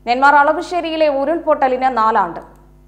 നെന്മാർ അളവശ്ശേരിയിലെ ഉരുൾപൊട്ടലിന് നാലാണ്ട്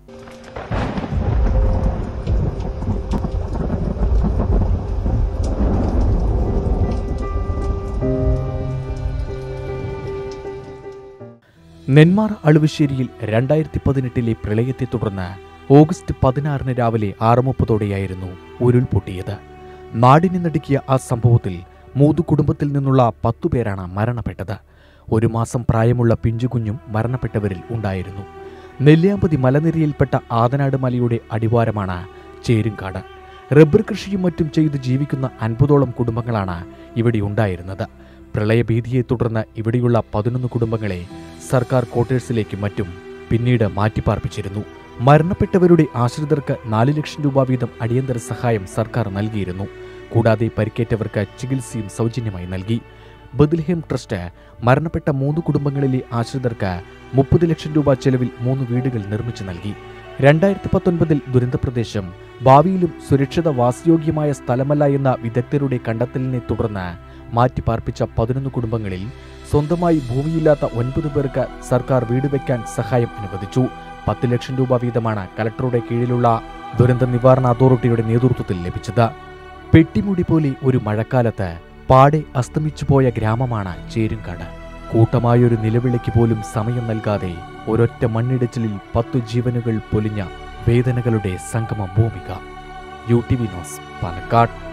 നെന്മാർ അളുവശ്ശേരിയിൽ രണ്ടായിരത്തി പതിനെട്ടിലെ പ്രളയത്തെ തുടർന്ന് ഓഗസ്റ്റ് പതിനാറിന് രാവിലെ ആറ് മുപ്പതോടെയായിരുന്നു ഉരുൾപൊട്ടിയത് നാടിനെ നടുക്കിയ ആ സംഭവത്തിൽ മൂതു കുടുംബത്തിൽ നിന്നുള്ള പത്തു പേരാണ് മരണപ്പെട്ടത് ഒരു മാസം പ്രായമുള്ള പിഞ്ചുകുഞ്ഞും മരണപ്പെട്ടവരിൽ ഉണ്ടായിരുന്നു നെല്ലിയാമ്പതി മലനിരയിൽപ്പെട്ട ആദനാട് മലയുടെ അടിവാരമാണ് ചേരുംകാട് റബ്ബർ കൃഷിയും മറ്റും ചെയ്ത് ജീവിക്കുന്ന അൻപതോളം കുടുംബങ്ങളാണ് ഇവിടെ ഉണ്ടായിരുന്നത് പ്രളയഭീതിയെ തുടർന്ന് ഇവിടെയുള്ള പതിനൊന്ന് കുടുംബങ്ങളെ സർക്കാർ ക്വാർട്ടേഴ്സിലേക്കും മറ്റും പിന്നീട് മാറ്റിപ്പാർപ്പിച്ചിരുന്നു മരണപ്പെട്ടവരുടെ ആശ്രിതർക്ക് നാല് ലക്ഷം രൂപ വീതം അടിയന്തര സഹായം സർക്കാർ നൽകിയിരുന്നു കൂടാതെ പരിക്കേറ്റവർക്ക് ചികിത്സയും സൗജന്യമായി നൽകി ബദൽഹേം ട്രസ്റ്റ് മരണപ്പെട്ട മൂന്ന് കുടുംബങ്ങളിലെ ആശ്രിതർക്ക് മുപ്പത് ലക്ഷം രൂപ ചെലവിൽ മൂന്ന് വീടുകൾ നിർമ്മിച്ചു നൽകി രണ്ടായിരത്തി പത്തൊൻപതിൽ ദുരന്തപ്രദേശം ഭാവിയിലും സുരക്ഷിത വാസയോഗ്യമായ സ്ഥലമല്ല എന്ന വിദഗ്ധരുടെ കണ്ടെത്തലിനെ തുടർന്ന് മാറ്റിപ്പാർപ്പിച്ച പതിനൊന്ന് കുടുംബങ്ങളിൽ സ്വന്തമായി ഭൂമിയില്ലാത്ത ഒൻപത് പേർക്ക് സർക്കാർ വീട് വയ്ക്കാൻ സഹായം അനുവദിച്ചു പത്ത് ലക്ഷം രൂപ വീതമാണ് കലക്ടറുടെ കീഴിലുള്ള ദുരന്ത നിവാരണ അതോറിറ്റിയുടെ നേതൃത്വത്തിൽ ലഭിച്ചത് പെട്ടിമുടി പോലെ ഒരു മഴക്കാലത്ത് പാടെ അസ്തമിച്ചുപോയ ഗ്രാമമാണ് ചേരുംകാട് കൂട്ടമായൊരു നിലവിളിക്ക് പോലും സമയം നൽകാതെ ഒരൊറ്റ മണ്ണിടിച്ചിലിൽ പത്തു ജീവനുകൾ പൊലിഞ്ഞ വേദനകളുടെ സംഗമ ഭൂമിക U T V news Palakkad